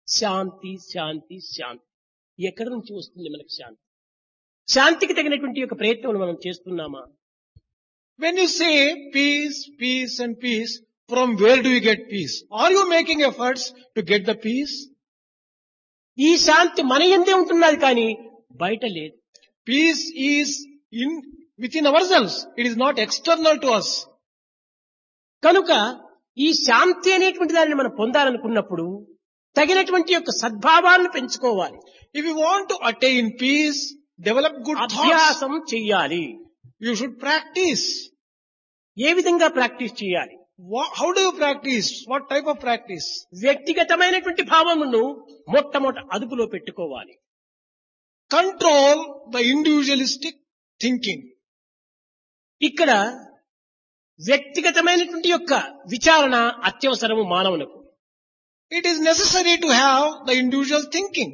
శాంతి శాంతి శాంతి ఎక్కడి నుంచి వస్తుంది మనకు శాంతి శాంతికి తగినటువంటి యొక్క ప్రయత్నం మనం చేస్తున్నామా When you say peace, peace and peace, from where do you get peace? Are you making efforts to get the peace? ఈ శాంతి మన ఎందే ఉంటున్నది కానీ బయట లేదు Peace is in, within ourselves. It is not external to us. కనుక ఈ శాంతి అనేటువంటి దానిని మనం పొందాలనుకున్నప్పుడు తగినటువంటి యొక్క సద్భావాలను పెంచుకోవాలి If you want to attain peace, develop good thoughts. అభ్యాసం చెయ్యాలి You should practice. ఏ విధంగా ప్రాక్టీస్ చేయాలి Wha- How do you practice? What type of practice? వ్యక్తిగతమైనటువంటి భావమును మొట్టమొదట అదుపులో పెట్టుకోవాలి Control the individualistic thinking. ఇక్కడ వ్యక్తిగతమైనటువంటి యొక్క విచారణ అత్యవసరము మానవులకు It is necessary to have the individual thinking.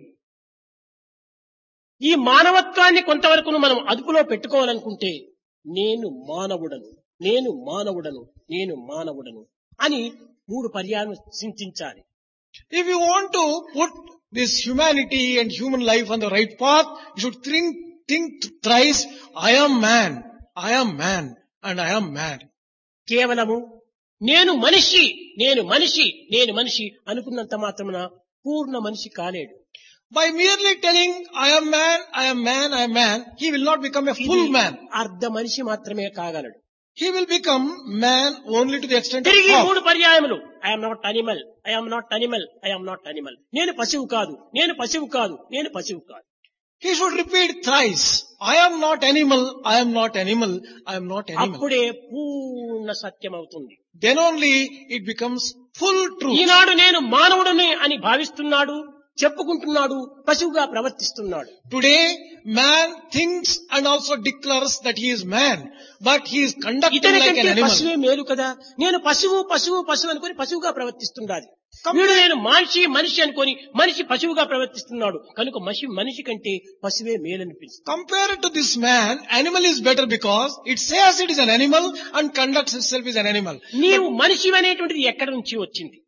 ఈ మానవత్వాన్ని కొంతవరకు మనం అదుపులో పెట్టుకోవాలనుకుంటే నేను మానవుడను నేను మానవుడను నేను మానవుడను అని మూడు పర్యాయం చింతించాలి If you want to put this humanity and human life on the right path, you should think, think thrice, I am man, I am man, and I am man. కేవలము నేను మనిషి నేను మనిషి నేను మనిషి అనుకున్నంత మాత్రమున పూర్ణ మనిషి కాలేడు By merely telling, I am man, I am man, I am man, he will not become a full ఇది man. అర్ధ మనిషి మాత్రమే కాగలడు He will become man only to the extent of తిరిగి half. మూడు పర్యాయములు I'm not animal I'm not animal I'm not animal నేను పశువు కాదు నేను పశువు కాదు నేను పశువు కాదు He should repeat thrice, I am not animal, I am not animal, I am not animal. అప్పుడే పూర్ణ సత్యం అవుతుంది Then only it becomes full truth. ఈనాడు నేను మానవుడని అని భావిస్తున్నాడు చెప్పుకుంటున్నాడు పశువుగా ప్రవర్తిస్తున్నాడు Today, man thinks and also declares that he is man, but he is conducting ఇతని like an కంటే animal. పశువే మేలు కదా నేను పశువు పశువు పశువు అనుకొని పశువుగా ప్రవర్తిస్తుండాలి వీడు నేను మనిషి మనిషి అనుకొని మనిషి పశువుగా ప్రవర్తిస్తున్నాడు కనుక మనిషి మనిషి కంటే పశువే మేలనిపిస్తుంది Compared to this man, animal is better because it says it is an animal and conducts itself as an animal. నీవు మనిషి అనేటువంటిది ఎక్కడి నుంచి వచ్చింది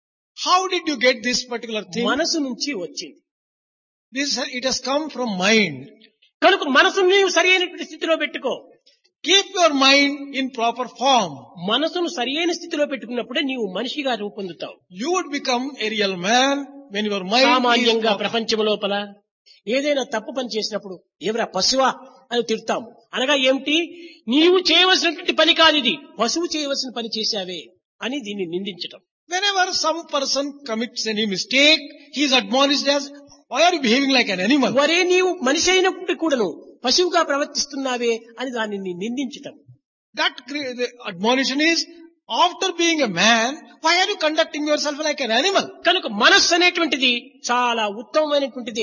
How did you get this particular thing? మనసు నుంచి వచ్చింది This, it has come from mind. కనుక మనసును నీవు సరి అయినటువంటి స్థితిలో పెట్టుకో Keep your mind in proper form. మనసును సరి అయిన స్థితిలో పెట్టుకున్నప్పుడే నీవు మనిషిగా రూపొందుతావు You would become a real man when your mind is సామాన్యంగా proper. ప్రపంచం లోపల ఏదైనా తప్పు పని చేసినప్పుడు ఎవరా పశువా అని తిడతాము అనగా ఏమిటి నీవు చేయవలసినటువంటి పని కాదు ఇది పశువు చేయవలసిన పని చేశావే అని దీన్ని నిందించటం Whenever some person commits any mistake, he is admonished as, why are you behaving like an animal? వరే నీవు మనిషి అయినప్పుడు కూడాను పశువుగా ప్రవర్తిస్తున్నావే అని దానిని నిందించటం That cre- the admonition is, after being a man, why are you conducting yourself like an animal? కనుక మనస్సు అనేటువంటిది చాలా ఉత్తమమైనటువంటిది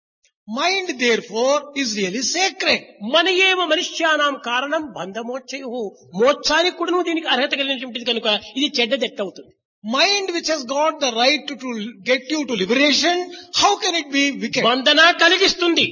Mind therefore is really sacred. మన ఏవ మనుష్యానాం కారణం బంధమోక్షయు మోక్షానికి కూడాను దీనికి అర్హత కలిగినటువంటిది కనుక ఇది చెడ్డదెట్ట అవుతుంది Mind which has got the right to, to get you to liberation, how can it be wicked? బంధన కలిగిస్తుంది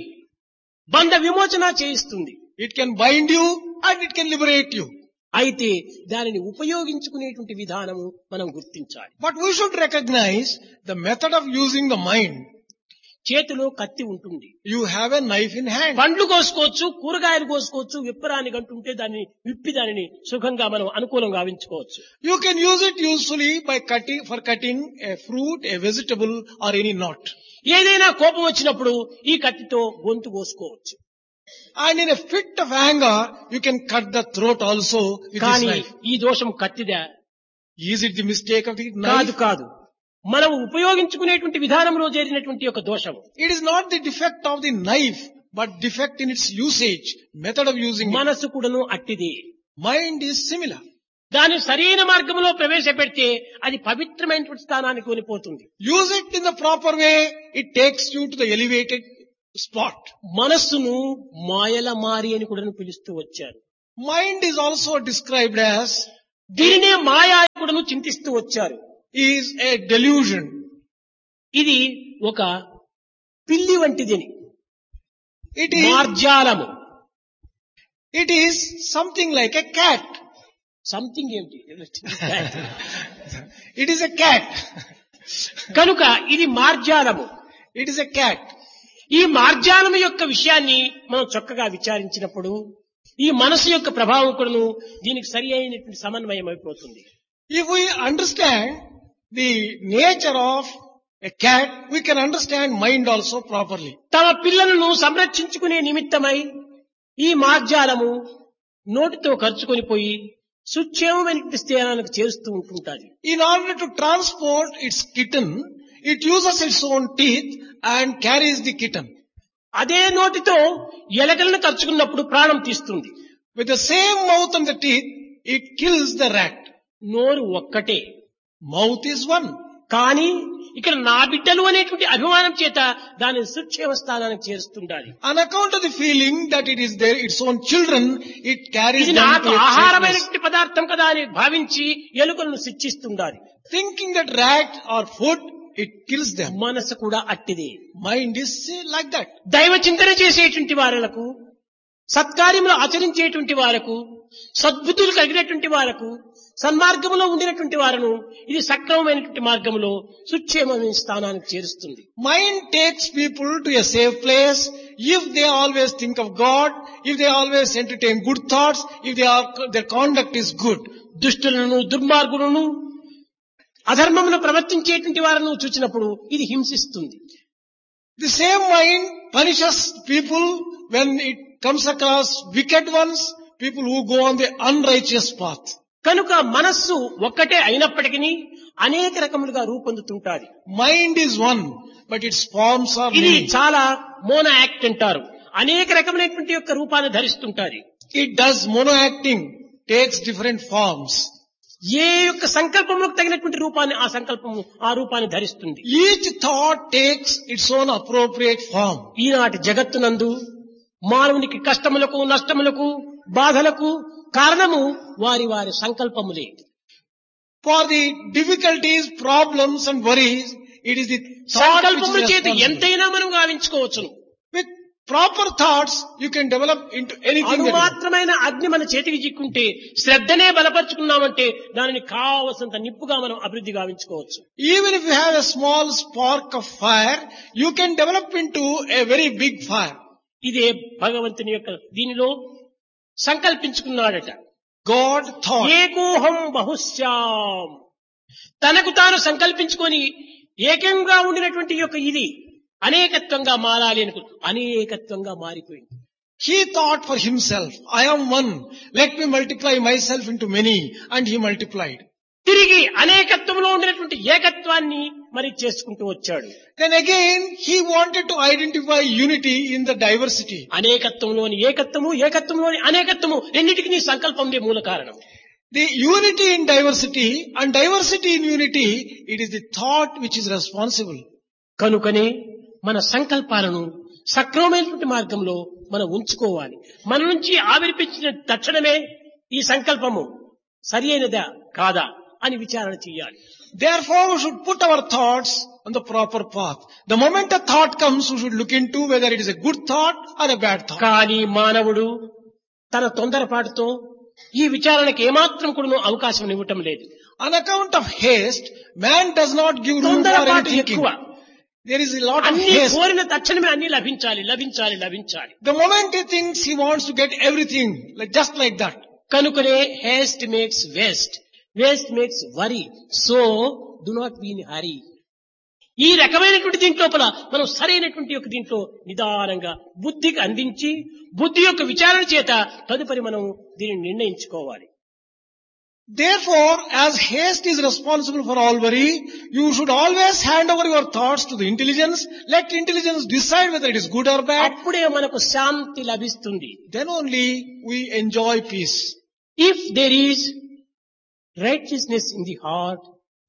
బంధ విమోచన చేయిస్తుంది It can bind you and it can liberate you. అయితే దానిని ఉపయోగించుకునేటువంటి విధానము మనం గుర్తించాలి But we should recognize the method of using the mind. చేతిలో కత్తి ఉంటుంది You have a knife in hand. పండ్లు కోసుకోవచ్చు కూరగాయలు కోసుకోవచ్చు విప్పరాని గంటుంటే దానిని విప్పి దానిని సుఖంగా మనం అనుకూలంగా గావించుకోవచ్చు You can use it usefully by cutting, for cutting a fruit, a vegetable or any knot. ఏదైనా కోపం వచ్చినప్పుడు ఈ కత్తితో గొంతు కోసుకోవచ్చు And in a fit of anger, you can cut the throat also with this కానీ knife. ఈ దోషం కత్తిదా Is it the mistake of the కాదు knife? కాదు మనం ఉపయోగించుకునేటువంటి విధానంలో చేరినటువంటి ఒక దోషం It is not the defect of the knife, but defect in its usage, method of using it. మనసు కూడాను అట్టిది Mind is similar. దాన్ని సరైన మార్గంలో ప్రవేశపెడితే అది పవిత్రమైనటువంటి స్థానానికి కొనిపోతుంది Use it in the proper way, it takes you to the elevated spot. మనస్సును మాయల మారి అని కూడా పిలుస్తూ వచ్చారు Mind is also described as దీనినే మాయా అని కూడాను చింతిస్తూ వచ్చారు is a delusion. ఇది ఒక పిల్లి వంటిదని It is, మార్జాలము it is something like a cat. Something ఏమిటి It is a cat. కనుక ఇది మార్జాలము It is a cat. ఈ మార్జాలం యొక్క విషయాన్ని మనం చక్కగా విచారించినప్పుడు ఈ మనసు యొక్క ప్రభావం కూడాను దీనికి సరి అయినటువంటి సమన్వయం అయిపోతుంది If we understand the nature of a cat, we can understand mind also properly. తమ పిల్లలను సంరక్షించుకునే నిమిత్తమై ఈ మార్జాలము నోటితో ఖర్చుకొని పోయి సుక్షేమమైనటువంటి స్థానానికి చేరుస్తూ ఉంటుంటాది In order to transport its kitten, it uses its own teeth and carries the kitten. అదే నోటితో ఎలకలను ఖర్చుకున్నప్పుడు ప్రాణం తీస్తుంది With the same mouth and the teeth, it kills the rat. నోరు ఒక్కటే Mouth is one. కానీ ఇక్కడ నా బిడ్డలు అనేటువంటి అభిమానం చేత దాని సుక్షేమ స్థానానికి చేరుస్తుండాలి On account of the feeling that it is their, its own children, it carries ఇది them నాకు to its safe place. ఆహారమైనటువంటి పదార్థం కదా అని భావించి ఎలుకలను శిక్షిస్తుండాలి Thinking that rat or food, it kills them. మనసు కూడా అట్టిదే Mind is like that. దైవ చింతన చేసేటువంటి వారులకు సత్కార్యములు ఆచరించేటువంటి వారకు సద్బుద్ధులు కలిగినటువంటి వారకు సన్మార్గములో ఉండినటువంటి వారును ఇది సక్రమమైనటువంటి మార్గములో సుక్షేమమైన స్థానానికి చేరుస్తుంది Mind takes people to a safe place if they always think of God, if they always entertain good thoughts, if they are, their conduct is good. దుష్టులను దుర్మార్గులను అధర్మమును ప్రవర్తించేటువంటి వారిని చూచినప్పుడు ఇది హింసిస్తుంది The same mind punishes people when it comes across wicked ones, people who go on the unrighteous path. కనుక మనస్సు ఒక్కటే అయినప్పటికీ అనేక రకములుగా రూపొందుతుంటాది Mind is one, but its forms are ఇది many. చాలా మోనో యాక్ట్ అంటారు అనేక రకమైనటువంటి యొక్క రూపాన్ని ధరిస్తుంటాది It does mono-acting, takes different forms. ఏ యొక్క సంకల్పములకు తగినటువంటి రూపాన్ని ఆ సంకల్పము ఆ రూపాన్ని ధరిస్తుంది Each thought takes its own appropriate form. ఈనాటి జగత్తునందు మానవునికి కష్టములకు నష్టములకు బాధలకు కారణము వారి వారి సంకల్పములే For the difficulties, problems and worries, it is the thought which సంకల్పముల is చేత responsible. ఎంతైనా మనం గావించుకోవచ్చును With proper thoughts, you can develop into anything that you అణుమాత్రమైన అగ్ని మన చేతికి చిక్కుంటే శ్రద్ధనే బలపరుచుకున్నామంటే దానిని కావలసినంత నిప్పుగా మనం అభివృద్ధి గావించుకోవచ్చు Even if you have a small spark of fire, you can develop into a very big fire. ఇదే భగవంతుని యొక్క దీనిలో సంకల్పించుకున్నాడట God thought. ఏకోహం బహుశ్యాం తనకు తాను సంకల్పించుకొని ఏకంగా ఉండినటువంటి యొక్క ఇది అనేకత్వంగా మారాలి అనుకు అనేకత్వంగా మారిపోయింది He thought for himself, I am one, let me multiply myself into many, and he multiplied. తిరిగి అనేకత్వంలో ఉండినటువంటి ఏకత్వాన్ని మరి చేసుకుంటూ వచ్చాడు Then again, he wanted to identify unity in the diversity. అనేకత్వంలోని ఏకత్వము ఏకత్వంలోని అనేకత్వము రెండింటికి సంకల్పందే మూల కారణం The unity in diversity and diversity in unity, it is the thought which is responsible. కనుకనే మన సంకల్పాలను సక్రమమైనటువంటి మార్గంలో మనం ఉంచుకోవాలి మన నుంచి ఆవిర్పించిన తక్షణమే ఈ సంకల్పము సరి అయినదా కాదా అని విచారణ చేయాలి Therefore, we should put our thoughts on the proper path. The moment a thought comes, we should look into whether it is a good thought or a bad thought. కానీ మానవుడు తన తొందరపాటుతో ఈ విచారణకు ఏమాత్రం కూడా అవకాశం ఇవ్వటం లేదు On account of haste, man does not give room for any తొందరపాటు thinking. ఎక్కువ There is a lot of అన్ని haste. కోరిన తక్షణమే అన్ని లభించాలి లభించాలి లభించాలి The moment he thinks he wants to get everything, like just like that. కనుకనే haste makes waste waste makes worry so do not be in hurry ఈ రకమైనటువంటి దీంట్లోపల మనం సరైనటువంటి యొక్క దీంట్లో నిదానంగా బుద్ధికి అందించి బుద్ధి యొక్క విచారణ చేత తదుపరి మనం దీనిని నిర్ణయించుకోవాలి Therefore, as haste is responsible for all worry, you should always hand over your thoughts to the intelligence. Let intelligence decide whether it is good or bad. అప్పుడే మనకు శాంతి లభిస్తుంది Then only we enjoy peace. If there is righteousness in the heart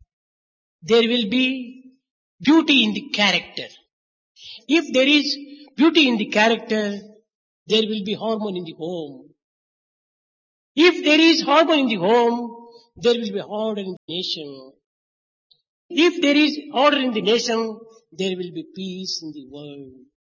there will be beauty in the character if there is beauty in the character there will be harmony in the home if there is harmony in the home there will be order in the nation if there is order in the nation there will be peace in the world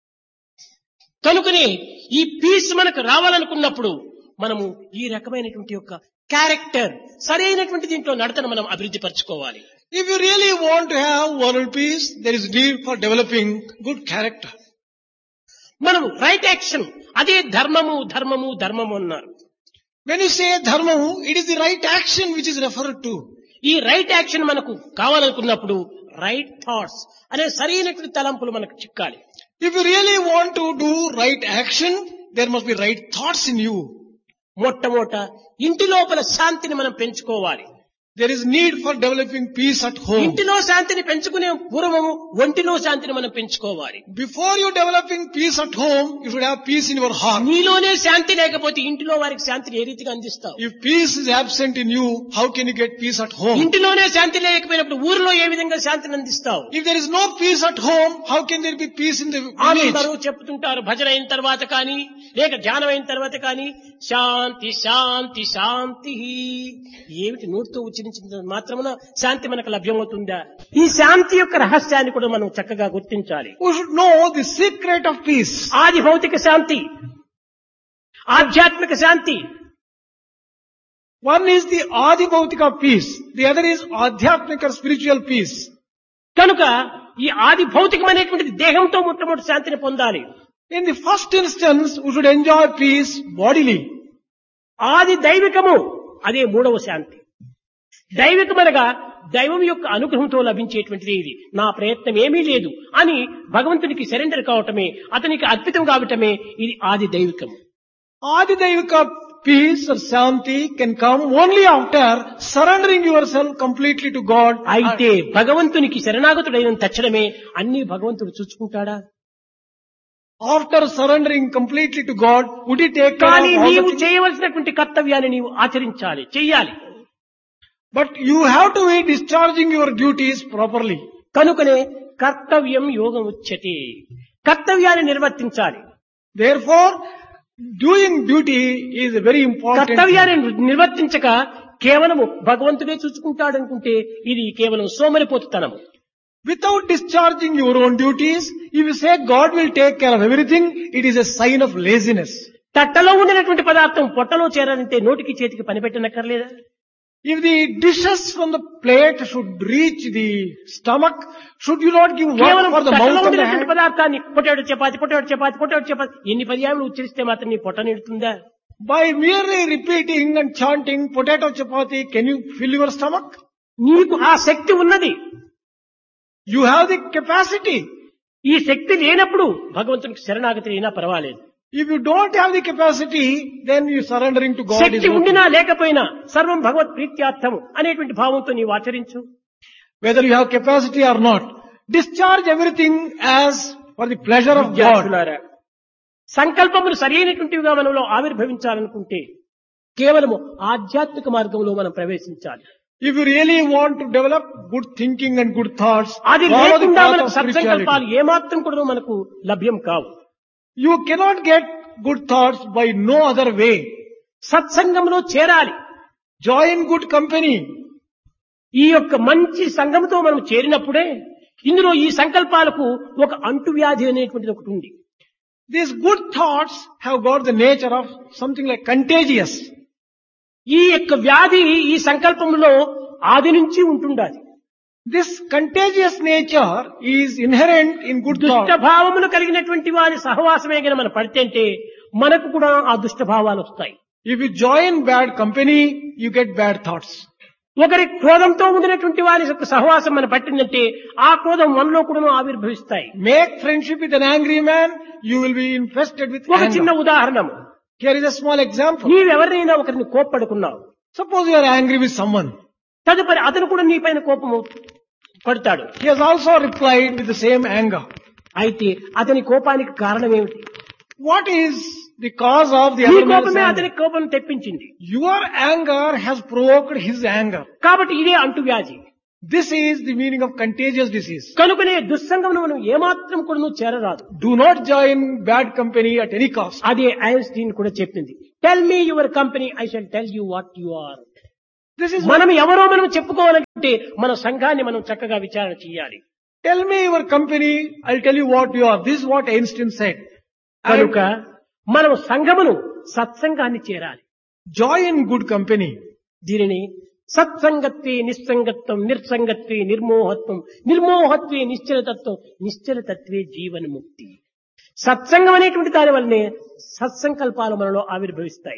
కనుకనే ఈ piece మనకు రావాలనుకున్నప్పుడు మనము ఈ రకమైనటువంటి యొక్క character సరైనటువంటి దీంట్లో నడతను మనం అభివృద్ధి పరచుకోవాలి If you really want to have world peace, there is need for developing good character. మనం రైట్ యాక్షన్ అదే ధర్మము ధర్మము ధర్మము అన్నారు When you say dharma, it is the right action which is referred to. ఈ రైట్ యాక్షన్ మనకు కావాలనుకున్నప్పుడు right thoughts అనే సరైనటువంటి తలంపులు మనకు చిక్కాలి If you really want to do right action, there must be right thoughts in you. మొట్టమొదట ఇంటి లోపల శాంతిని మనం పెంచుకోవాలి There is need for developing peace at home. ఇంటిలో శాంతిని పెంచుకునే పూర్వము ఒంటిలో శాంతిని మనం పెంచుకోవాలి Before you developing peace at home, you should have peace in your heart. నీలోనే శాంతి లేకపోతే ఇంటిలో వారికి శాంతిని ఏ రీతిగా అందిస్తావు If peace is absent in you, how can you get peace at home? ఇంటిలోనే శాంతి లేకపోయినప్పుడు ఊరిలో ఏ విధంగా శాంతిని అందిస్తావు If there is no peace at home, how can there be peace in the village? అందరూ చెప్తుంటారు భజన అయిన తర్వాత కానీ లేక ధ్యానం అయిన తర్వాత కానీ శాంతి శాంతి శాంతి ఏమిటి నోటితో ఉచ్చరించిన మాత్రమున శాంతి మనకు లభ్యమవుతుందా ఈ శాంతి యొక్క రహస్యాన్ని కూడా మనం చక్కగా గుర్తించాలి We should know the secret of peace. ఆది భౌతిక శాంతి ఆధ్యాత్మిక శాంతి One is the Adi Bhautika peace. The other is Adhyatmik or spiritual peace. కనుక ఈ ఆది భౌతికం అనేటువంటిది దేహంతో మొట్టమొదటి శాంతిని పొందాలి In the first instance, we should enjoy peace bodily. ఆది దైవికము అదే మూడవ శాంతి దైవికమనగా దైవం యొక్క అనుగ్రహంతో లభించేటువంటిది ఇది నా ప్రయత్నం ఏమీ లేదు అని భగవంతునికి సరెండర్ కావటమే అతనికి అర్పితం కావటమే ఇది ఆది దైవికము Adi Devika peace or Shanti can come only after surrendering yourself completely to God. అయితే భగవంతునికి శరణాగతుడైన తక్షణమే అన్ని భగవంతుడు చూసుకుంటాడా After surrendering completely to God, would he take care కానీ of all the నీవు things? చేయవలసినటువంటి కర్తవ్యాన్ని నీవు ఆచరించాలి చెయ్యాలి But you have to be discharging your duties properly. కనుకనే కర్తవ్యం యోగం ఉచ్యతే కర్తవ్యాన్ని నిర్వర్తించాలి Therefore, doing duty is a very important. thing. కర్తవ్యాన్ని నిర్వర్తించక కేవలము భగవంతుడే చూసుకుంటాడనుకుంటే ఇది కేవలం సోమరిపోతుతనము Without discharging your own duties, if you say God will take care of everything, it is a sign of laziness. తట్టలో ఉండినటువంటి పదార్థం పొట్టలో చేరాలంటే నోటికి చేతికి పని పెట్టనక్కర్లేదా If the dishes from the plate should reach the stomach, should you not give కేవలం work for the తట్టలో mouth and the ఉండినటువంటి hand? పదార్థాన్ని potato chapati potato chapati potato chapati ఎన్ని పర్యాలు ఉచ్చరిస్తే మాత్రం నీ పొట్ట నిడుతుందా By merely repeating and chanting potato chapati, can you fill your stomach? నీకు ఆ శక్తి ఉన్నది You have the capacity. ఈ శక్తి లేనప్పుడు భగవంతునికి శరణాగతి అయినా పర్వాలేదు If you don't have the capacity, then you surrendering to God is Shakti okay. ఉండినా లేకపోయినా సర్వం భగవత్ ప్రీత్యార్థము అనేటువంటి భావంతో నీవు ఆచరించు Whether you have capacity or not, discharge everything as for the pleasure of God. విద్యార్థులారా సంకల్పములు సరైనటువంటివిగా మనలో ఆవిర్భవించాలనుకుంటే కేవలము ఆధ్యాత్మిక మార్గంలో మనం ప్రవేశించాలి If you really want to develop good thinking and good thoughts, అది follow the లేకుండా path మనకు of spirituality. సత్సంకల్పాలు ఏమాత్రం కూడా మనకు లభ్యం కావు You cannot get good thoughts by no other way. సత్సంగంలో చేరాలి Join good company. ఈ యొక్క మంచి సంఘంతో మనం చేరినప్పుడే ఇందులో ఈ సంకల్పాలకు ఒక అంటువ్యాధి అనేటువంటిది ఒకటి ఉంది These good thoughts have got the nature of something like contagious. ఈ యొక్క వ్యాధి ఈ సంకల్పంలో ఆది నుంచి ఉంటుండాలి This contagious nature is inherent in good దుష్ట thoughts. భావములు కలిగినటువంటి వారి సహవాసమే గన మనం పడితే మనకు కూడా ఆ దుష్ట భావాలు వస్తాయి If you join bad company, you get bad thoughts. ఒకరి క్రోధంతో ఉండినటువంటి వారి యొక్క సహవాసం మనం పట్టిందంటే ఆ క్రోధం మనలో కూడా ఆవిర్భవిస్తాయి Make friendship with an angry man, you will be infested with ఒక చిన్న anger. ఉదాహరణ Here is a small example. నీవెవరినైనా ఒకరిని కోప్పడుకున్నావు Suppose you are angry with someone. తదుపరి అతను కూడా నీ పైన కోపము పడతాడు He has also replied with the same anger. అయితే అతని కోపానికి కారణం ఏమిటి What is the cause of the నీ other man's కోపమే anger? అతనికి కోపం తెప్పించింది Your anger has provoked his anger. కాబట్టి ఇదే అంటువ్యాధి This is the meaning of contagious disease. కనుకనే దుస్సంగమును మనం ఏమాత్రం కూడా నువ్వు చేరరాదు Do not join bad company at any cost. అదే ఐన్స్టీన్ కూడా చెప్పింది tell me your company I shall tell you what you are This is మనం ఎవరో మనం చెప్పుకోవాలంటే మన సంఘాన్ని మనం చక్కగా విచారణ చేయాలి tell me your company, I'll tell you what you are. This is what Einstein said. కనుక మనం సంఘమును సత్సంగాన్ని చేరాలి Join good company. దీనిని సత్సంగత్వే నిస్సంగత్వం నిర్సంగత్వే నిర్మోహత్వం నిర్మోహత్వే నిశ్చలతత్వం నిశ్చలతత్వే జీవన్ముక్తి సత్సంగం అనేటువంటి దాని వల్లనే సత్సంకల్పాలు మనలో ఆవిర్భవిస్తాయి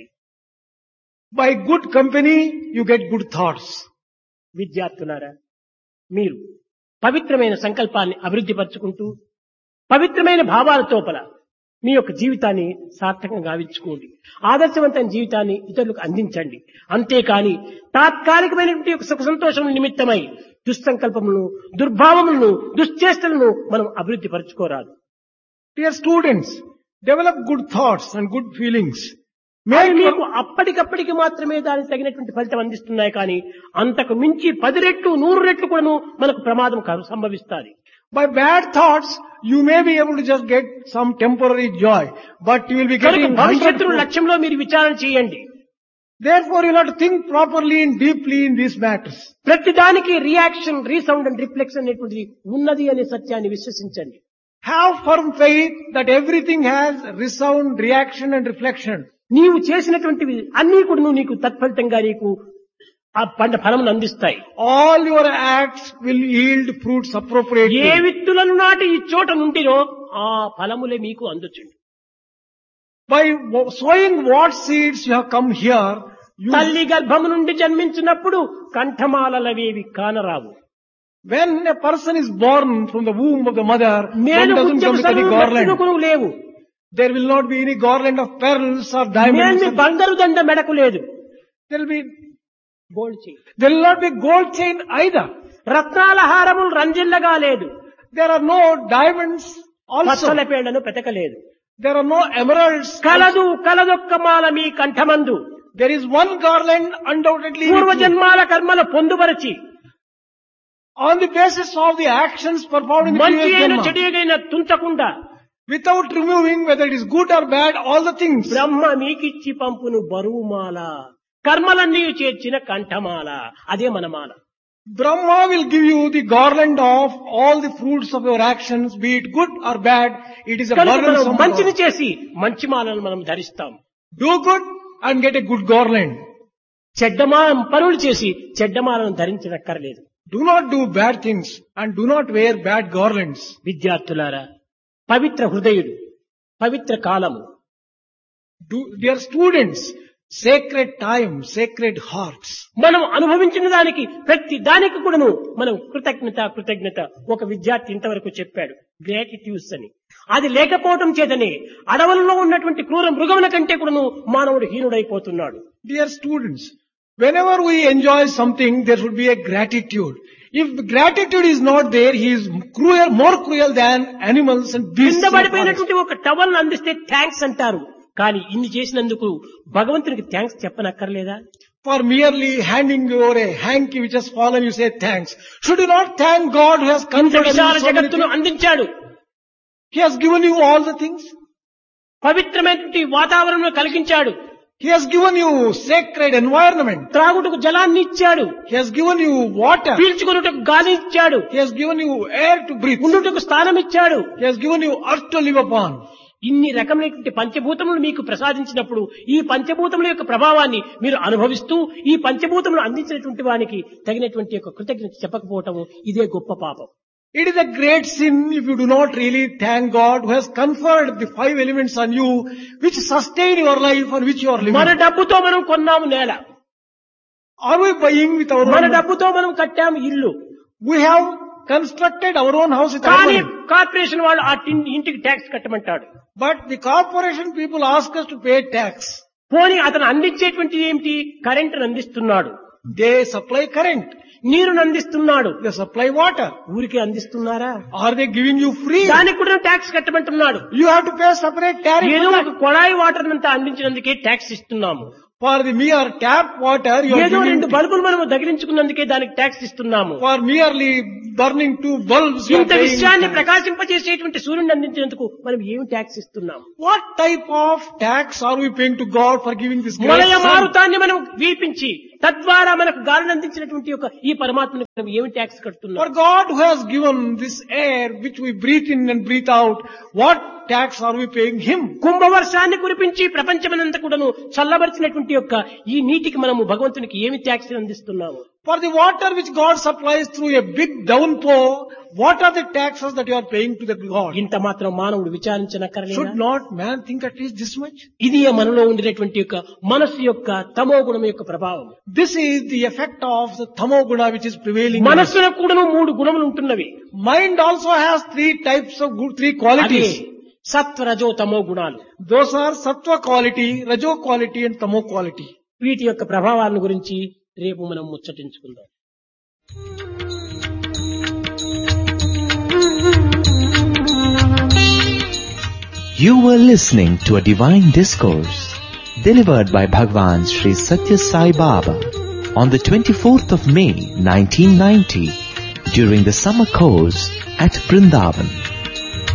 By good company, you get good thoughts. విద్యార్థులారా మీరు పవిత్రమైన సంకల్పాన్ని అభివృద్ధి పరుచుకుంటూ పవిత్రమైన భావాల తోపల మీ యొక్క జీవితాన్ని సార్థకంగా గావించుకోండి ఆదర్శవంతమైన జీవితాన్ని ఇతరులకు అందించండి అంతేకాని తాత్కాలికమైనటువంటి ఒక సుఖ సంతోషం నిమిత్తమై దుస్సంకల్పములను దుర్భావములను దుశ్చేష్టలను మనం అభివృద్ధి పరచుకోరాదు Dear students, develop good thoughts and good feelings. మరి Make మీకు అప్పటికప్పటికి మాత్రమే దానికి తగినటువంటి ఫలితం అందిస్తున్నాయి కానీ అంతకు మించి పది రెట్లు నూరు రెట్లు కూడాను మనకు ప్రమాదం కలు- సంభవిస్తాది by bad thoughts, you may be able to just get some temporary joy, but you will be కనుక getting భవిష్యత్తును hundred. లక్ష్యంలో మీరు విచారణ చేయండి Therefore, you have to think properly and deeply in these matters. ప్రతి దానికి రియాక్షన్ రీసౌండ్ అండ్ రిఫ్లెక్షన్ అనేటువంటిది ఉన్నది అనే సత్యాన్ని విశ్వసించండి Have firm faith that everything has resound, reaction and reflection. నీవు చేసినటువంటివి అన్ని కూడా నీకు తత్ఫలితంగా నీకు ఆ పంట ఫలమును అందిస్తాయి All your acts will yield fruits appropriately. ఏ విత్తులను నాటి ఈ చోట నుండినో ఆ ఫలములే మీకు అందుచుండు By wo- sowing what seeds you have come here, you, తల్లి గర్భము నుండి జన్మించినప్పుడు కంఠమాలలవేవి కానరావు when a person is born from the womb of the mother, one నేను doesn't come with any garland. ముత్యము లేవు There will not be any garland of pearls or నేను diamonds. మీ బంగారు దండ మెడకు లేదు There will be, గోల్డ్ చేయి there will not be gold chain either. రత్నాల హారములు రంజిల్లగా లేదు There are no diamonds also. పచ్చల పేళ్లను పెతకలేదు There are no emeralds. కలదు కలదొక్క మాల మీ కంఠమందు There is one garland undoubtedly with you. పూర్వజన్మాల కర్మల పొందుపరచి on the basis of the actions performed in the మంచి previous అయిన Janma. చెడుగైన తుంచకుండా Without removing whether it is good or bad, all the things. బ్రహ్మ మీకిచ్చి పంపును బరువుమాల కర్మలన్నీ చేర్చిన కంఠమాల అదే మన మాల Brahma will give you the garland of all the fruits of your actions, be it good or bad. It is a కనుక మనం burdensome మంచిని garland. చేసి మంచి మాలను మనం ధరిస్తాం Do good and get a good garland. చెడ్డమా పనులు చేసి చెడ్డమాలను ధరించనక్కర్లేదు Do not do bad things and do not wear bad garlands. విద్యార్థులారా పవిత్ర హృదయుడు పవిత్ర కాలము Do, dear students, sacred time, sacred hearts. మనం అనుభవించిన దానికి ప్రతి దానికి కూడాను మనం కృతజ్ఞత కృతజ్ఞత ఒక విద్యార్థి ఇంతవరకు చెప్పాడు గ్రాటిట్యూడ్స్ అని అది లేకపోవటం చేతనే అడవులలో ఉన్నటువంటి క్రూర మృగముల కంటే కూడాను మానవుడు హీనుడైపోతున్నాడు Dear students, whenever we enjoy something, there should be a gratitude. If gratitude is not there, he is cruel, more cruel than animals and beasts. కింద of forest. పడిపోయినటువంటి ఒక టవల్ అందిస్తే థ్యాంక్స్ అంటారు కానీ ఇన్ని చేసినందుకు భగవంతునికి థ్యాంక్స్ చెప్పనక్కర్లేదా For merely handing over a hanky which has fallen, you say thanks. Should you not thank God who has ఇంత conferred విశాల you so many జగత్తును things? అందించాడు He has given you all the things. పవిత్రమైనటువంటి వాతావరణం కలిగించాడు He has given you sacred environment. త్రాగుటకు జలాన్ని ఇచ్చాడు He has given you water. పీల్చుకున్నటకు గాలి ఇచ్చాడు He has given you air to breathe. ఉండుటకు స్థానం ఇచ్చాడు He has given you earth to live upon. ఇన్ని రకమైనటువంటి పంచభూతములు మీకు ప్రసాదించినప్పుడు ఈ పంచభూతముల యొక్క ప్రభావాన్ని మీరు అనుభవిస్తూ ఈ పంచభూతములు అందించినటువంటి వానికి తగినటువంటి యొక్క కృతజ్ఞత చెప్పకపోవటము ఇదే గొప్ప పాపం It is a great sin if you do not really thank God who has conferred the five elements on you which sustain your life and which you are మన living. డబ్బుతో మనం కొన్నాము నేల Are we buying with our మన own? డబ్బుతో మనం కట్టాము ఇల్లు We have constructed our own house with our కానీ money. కార్పొరేషన్ వాళ్ళు ఆ టిన్- ఇంటికి ట్యాక్స్ కట్టమంటాడు But the corporation people ask us to pay tax. పోనీ అతను అందించేటువంటి ఏమిటి కరెంటును అందిస్తున్నాడు They supply current. నీరును అందిస్తున్నాడు They supply water. ఊరికి అందిస్తున్నారా Are they giving you free? దానికి కూడా ట్యాక్స్ కట్టమంటున్నాడు You have to pay separate tariff. ఏదో for ఒక that. కొళాయి వాటర్ అంతా అందించినందుకే ట్యాక్స్ ఇస్తున్నాము For the mere tap water, you are ఏదో రెండు giving. బల్బులు మనం దగిలించుకున్నందుకే దానికి ట్యాక్స్ ఇస్తున్నాము For merely burning two bulbs, you are ఇంత paying విషయాన్ని tax. ప్రకాశింపజేసేటువంటి సూర్యుని అందించినందుకు మనం ఏమి ట్యాక్స్ ఇస్తున్నాము What type of tax are we paying to God for giving this great మొలయ sun? మారుతాన్ని మనం వీపించి తద్వారా మనకు గాలిని అందించినటువంటి యొక్క ఈ పరమాత్మని మనం ఏమి ట్యాక్స్ కడుతున్నాం For God who has given this air which we breathe in and breathe out, what tax are we paying him? కుంభవర్షాన్ని కురిపించి ప్రపంచమనంతా కూడాను చల్లబరిచినటువంటి యొక్క ఈ నీటికి మనము భగవంతునికి ఏమి ట్యాక్స్ అందిస్తున్నాము For the water which God supplies through a big downpour, what are the taxes that you are paying to the God? ఇంత మాత్రం మానవుడు విచారించనక్కర్లేదు Should not man think at least this much? ఇది మనలో ఉండినటువంటి యొక్క మనస్సు యొక్క తమో గుణం యొక్క ప్రభావం This is the effect of the tamoguna which is prevailing. in us. మనస్సులకు కూడాను మూడు గుణములు ఉంటున్నవి Mind also has three types of good, three అదే qualities. సత్వ రజో తమో గుణాలు Those are sattva quality, rajo quality and tamo quality. వీటి యొక్క ప్రభావాలను గురించి రేపు మనం ముచ్చటించుకుందాం You were listening to a divine discourse delivered by Bhagwan Sri Satya Sai Baba on the 24th of May 1990 during the summer course at Brindavan.